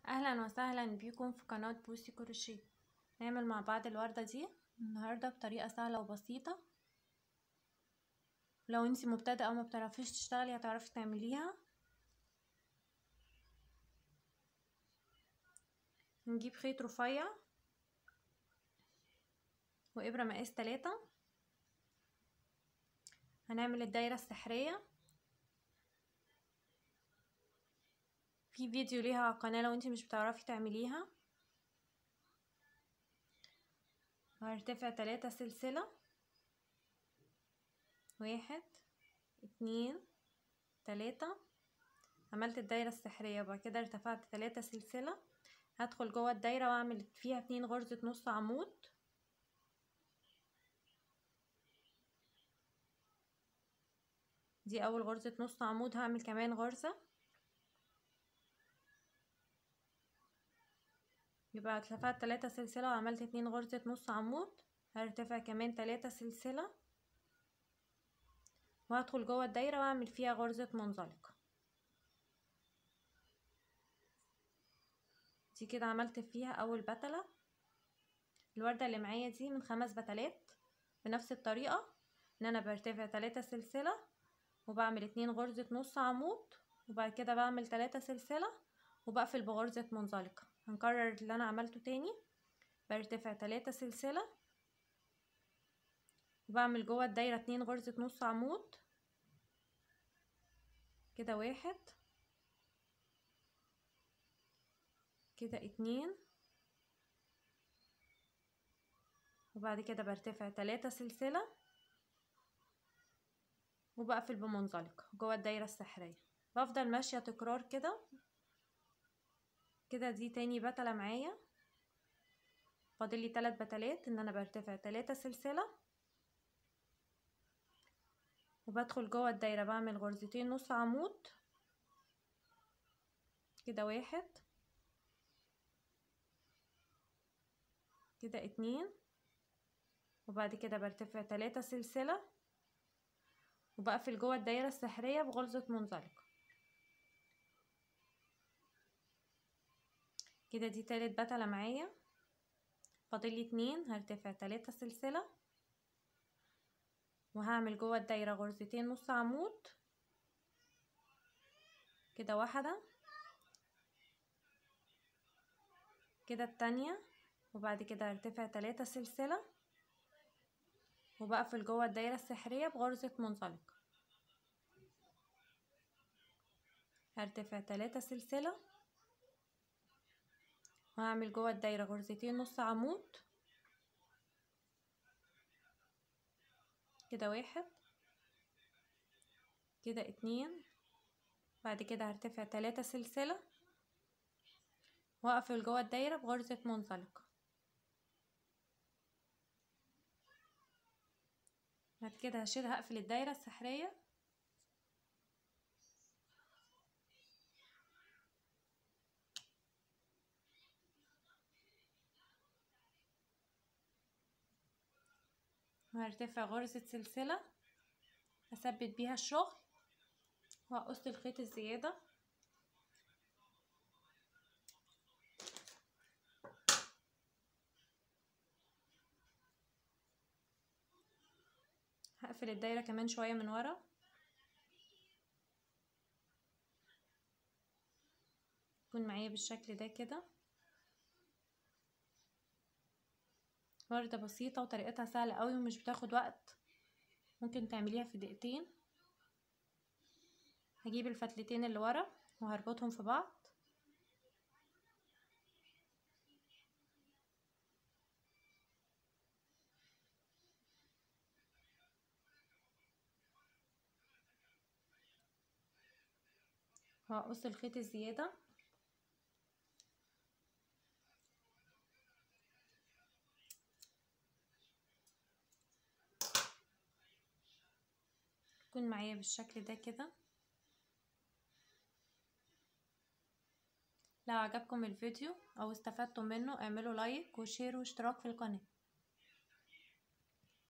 اهلا وسهلا بيكم في قناة بوسي كروشيه نعمل مع بعض الوردة دي النهاردة بطريقة سهلة وبسيطة لو انتي مبتدئة او ما بتعرفيش تشتغلي هتعرفي تعمليها نجيب خيط رفيع وابرة مقاس تلاتة هنعمل الدايرة السحرية في فيديو ليها على القناة لو انتي مش بتعرفي تعمليها هرتفع تلاتة سلسلة واحد اتنين تلاتة عملت الدايرة السحرية وبعد كده ارتفعت تلاتة سلسلة هدخل جوه الدايرة واعمل فيها اتنين غرزة نص عمود دي اول غرزة نص عمود هعمل كمان غرزة يبقى ارتفعت تلاتة سلسلة وعملت اتنين غرزة نص عمود هرتفع كمان تلاتة سلسلة وهدخل جوه الدايرة واعمل فيها غرزة منزلقة دي كده عملت فيها اول بتلة الوردة اللي معايا دي من خمس بتلات بنفس الطريقة ان انا برتفع تلاتة سلسلة وبعمل اتنين غرزة نص عمود وبعد كده بعمل تلاتة سلسلة وبقفل بغرزة منزلقة هنكرر اللي انا عملته تاني برتفع تلاتة سلسلة وبعمل جوه الدايرة اتنين غرزة نص عمود كده واحد كده اتنين وبعد كده برتفع تلاتة سلسلة وبقفل بمنزلقة جوه الدايرة السحرية بفضل ماشية تكرار كده كده دي تاني بتلة معايا فاضل لي تلات بتلات ان انا برتفع تلاتة سلسلة وبدخل جوه الدايرة بعمل غرزتين نص عمود كده واحد كده اتنين وبعد كده برتفع تلاتة سلسلة وبقفل جوه الدايرة السحرية بغرزة منزلقة كده دي تالت بتلة معايا فاضل لي اتنين هرتفع تلاتة سلسلة وهعمل جوه الدايرة غرزتين نص عمود كده واحدة كده التانية وبعد كده هرتفع تلاتة سلسلة وبقفل جوه الدايرة السحرية بغرزة منزلقة هرتفع تلاتة سلسلة وهعمل جوه الدايرة غرزتين نص عمود كده واحد كده اتنين بعد كده هرتفع تلاتة سلسلة واقفل جوه الدايرة بغرزة منزلقة بعد كده هشيل هقفل الدايرة السحرية وهرتفع غرزة سلسلة هثبت بيها الشغل وهقص الخيط الزيادة هقفل الدايرة كمان شوية من ورا يكون معايا بالشكل ده كده وردة بسيطة وطريقتها سهلة قوي ومش بتاخد وقت ممكن تعمليها في دقيقتين هجيب الفتلتين اللي ورا وهربطهم في بعض وهقص الخيط الزيادة يكون معايا بالشكل ده كده لو عجبكم الفيديو او استفدتم منه اعملوا لايك وشير واشتراك في القناة